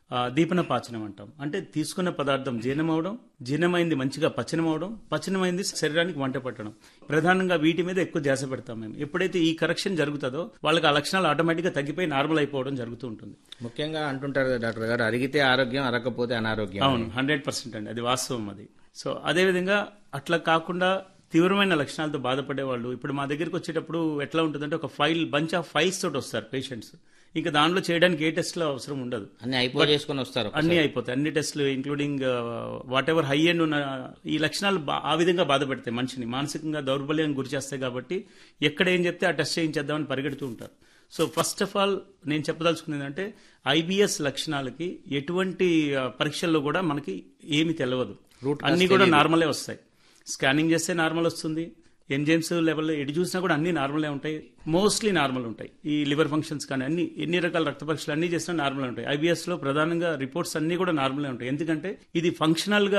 ఆ, దీపన పాచనం అంటాం అంటే తీసుకున్న పదార్థం జీర్ణం అవడం జీర్ణమైంది మంచిగా పచనం అవడం పచనమైంది శరీరానికి వంట పట్టడం ప్రధానంగా వీటి మీద ఎక్కువ ధ్యాస పెడతాం మేము ఎప్పుడైతే ఈ కరెక్షన్ జరుగుతుందో వాళ్ళకి ఆ లక్షణాలు ఆటోమేటిక్గా తగ్గిపోయి నార్మల్ అయిపోవడం జరుగుతూ ఉంటుంది ముఖ్యంగా అంటుంటారు కదా డాక్టర్ గారు అరిగితే ఆరోగ్యం అరగకపోతే అనారోగ్యం అవును హండ్రెడ్ పర్సెంట్ అండి అది వాస్తవం అది సో అదేవిధంగా అట్లా కాకుండా తీవ్రమైన లక్షణాలతో బాధపడే వాళ్ళు ఇప్పుడు మా దగ్గరికి వచ్చేటప్పుడు ఎట్లా ఉంటుందంటే ఒక ఫైల్ బంచ్ ఆఫ్ ఫైల్స్ తోటి వస్తారు పేషెంట్స్ ఇంకా దానిలో చేయడానికి ఏ టెస్ట్లో అవసరం ఉండదు అన్ని అయిపో చేసుకొని వస్తారు అన్ని అయిపోతాయి అన్ని టెస్టులు including whatever high end ఉన్న ఈ లక్షణాలు బా- ఆ విధంగా బాధపెడతాయి మనిషిని మానసికంగా దౌర్బల్యానికి గురి చేస్తాయి కాబట్టి ఎక్కడ ఏం చెప్తే ఆ టెస్ట్ చేయించేద్దామని పరిగెడుతూ ఉంటారు సో ఫస్ట్ ఆఫ్ ఆల్ నేను చెప్పదలుచుకునేది అంటే ఐబిఎస్ లక్షణాలకి ఎటువంటి ఆ, పరీక్షల్లో కూడా మనకి ఏమి తెలియదు అన్ని కూడా నార్మలే వస్తాయి స్కానింగ్ చేస్తే నార్మల్ వస్తుంది ఎంజైమ్స్ లెవెల్ ఎటు చూసినా కూడా అన్ని నార్మలే ఉంటాయి మోస్ట్లీ నార్మల్ ఉంటాయి ఈ లివర్ ఫంక్షన్స్ కానీ అన్ని ఎన్ని రకాల రక్త పరీక్షలు అన్ని చేసినా నార్మల్ ఉంటాయి ఐబిఎస్ లో ప్రధానంగా రిపోర్ట్స్ అన్ని కూడా నార్మలే ఉంటాయి ఎందుకంటే ఇది ఫంక్షనల్ గా